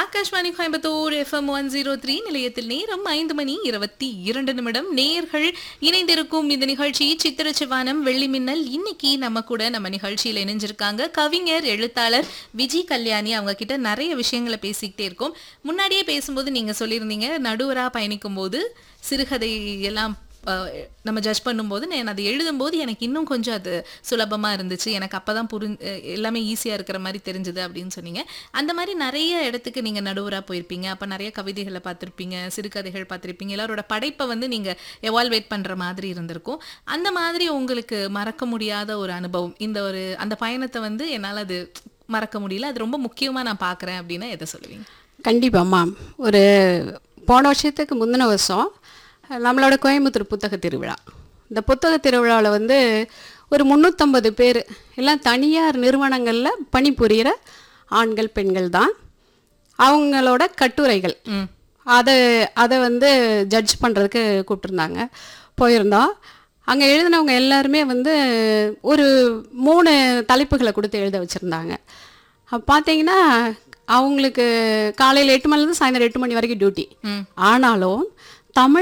Akashvani Coimbatore FM one zero three நிலையத்தில் நேரம் ஐந்து மணி இருபத்தி இரண்டு நிமிடம் நேர்கள் இணைந்திருக்கும் இந்த நிகழ்ச்சி சித்திர சிவானம் வெள்ளி மின்னல் இன்னைக்கு நம்ம கூட நம்ம நிகழ்ச்சியில் இணைஞ்சிருக்காங்க கவிஞர் எழுத்தாளர் விஜய் கல்யாணி அவங்க கிட்ட நிறைய விஷயங்களை பேசிக்கிட்டே இருக்கோம் முன்னாடியே பேசும்போது நீங்க சொல்லியிருந்தீங்க நடுவரா பயணிக்கும் போது சிறுகதை எல்லாம் அஹ், நம்ம ஜட்ஜ் பண்ணும்போது நான் அதை எழுதும்போது எனக்கு இன்னும் கொஞ்சம் அது சுலபமா இருந்துச்சு எனக்கு அப்பதான் புரி அஹ், எல்லாமே ஈஸியா இருக்கிற மாதிரி தெரிஞ்சது அப்படின்னு சொன்னீங்க அந்த மாதிரி நிறைய இடத்துக்கு நீங்க நடுவரா போயிருப்பீங்க அப்ப நிறைய கவிதைகளை பார்த்திருப்பீங்க சிறுகதைகள் பார்த்திருப்பீங்க எல்லாரோட படைப்பை வந்து நீங்க எவால்வேட் பண்ற மாதிரி இருந்திருக்கும் அந்த மாதிரி உங்களுக்கு மறக்க முடியாத ஒரு அனுபவம் இந்த ஒரு அந்த பயணத்தை வந்து என்னால அது மறக்க முடியல அது ரொம்ப முக்கியமா நான் பார்க்கறேன் அப்படின்னா எதை சொல்லுவீங்க கண்டிப்பாம்மா ஒரு போன வருஷத்துக்கு முந்தின வருஷம் நம்மளோட கோயம்புத்தூர் புத்தக திருவிழா இந்த புத்தக திருவிழாவில் வந்து ஒரு முந்நூற்றம்பது பேர் எல்லாம் தனியார் நிறுவனங்களில் பணிபுரிகிற ஆண்கள் பெண்கள் தான் அவங்களோட கட்டுரைகள் அதை அதை வந்து ஜட்ஜ் பண்ணுறதுக்கு கூப்பிட்டுருந்தாங்க போயிருந்தோம் அங்கே எழுதினவங்க எல்லாருமே வந்து ஒரு மூணு தலைப்புகளை கொடுத்து எழுத வச்சுருந்தாங்க அப்போ பார்த்தீங்கன்னா அவங்களுக்கு காலையில் எட்டு மணிலேருந்து சாயந்தரம் எட்டு மணி வரைக்கும் டியூட்டி ஆனாலும் தமிழ்